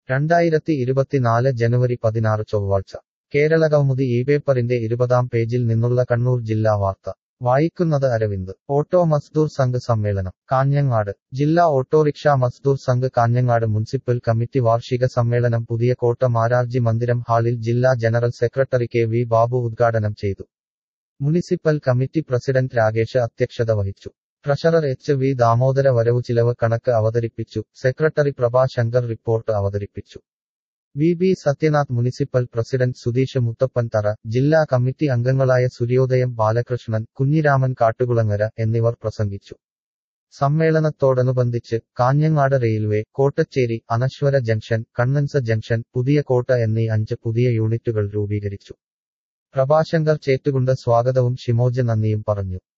രണ്ടായിരത്തി ഇരുപത്തിനാല് ജനുവരി പതിനാറ് ചൊവ്വാഴ്ച കേരള കൗമുദി ഈ പേപ്പറിന്റെ ഇരുപതാം പേജിൽ നിന്നുള്ള കണ്ണൂർ ജില്ലാ വാർത്ത വായിക്കുന്നത് അരവിന്ദ് ഓട്ടോ മസ്ദൂർ സംഘ് സമ്മേളനം കാഞ്ഞങ്ങാട് ജില്ലാ auto rickshaw Mazdoor Sangh Kanhangad municipal committee വാർഷിക സമ്മേളനം പുതിയ കോട്ട മാരാർജി മന്ദിരം ഹാളിൽ ജില്ലാ general secretary K V Babu ഉദ്ഘാടനം ചെയ്തു മുനിസിപ്പൽ കമ്മിറ്റി പ്രസിഡന്റ് രാകേഷ് അധ്യക്ഷത വഹിച്ചു ട്രഷറർ എച്ച് വി ദാമോദര വരവു ചിലവ് കണക്ക് അവതരിപ്പിച്ചു സെക്രട്ടറി പ്രഭാശങ്കർ റിപ്പോർട്ട് അവതരിപ്പിച്ചു V B Sathyanath municipal president Sudheesh Muthappan തറ ജില്ലാ കമ്മിറ്റി അംഗങ്ങളായ സൂര്യോദയം ബാലകൃഷ്ണൻ കുഞ്ഞിരാമൻ കാട്ടുകുളങ്ങര എന്നിവർ പ്രസംഗിച്ചു സമ്മേളനത്തോടനുബന്ധിച്ച് Kanhangad railway Kottachery Anashwara junction Kannans junction പുതിയ കോട്ട എന്നീ അഞ്ച് പുതിയ യൂണിറ്റുകൾ രൂപീകരിച്ചു പ്രഭാശങ്കർ ചേറ്റുകുണ്ട് സ്വാഗതവും ഷിമോജ് നന്ദിയും പറഞ്ഞു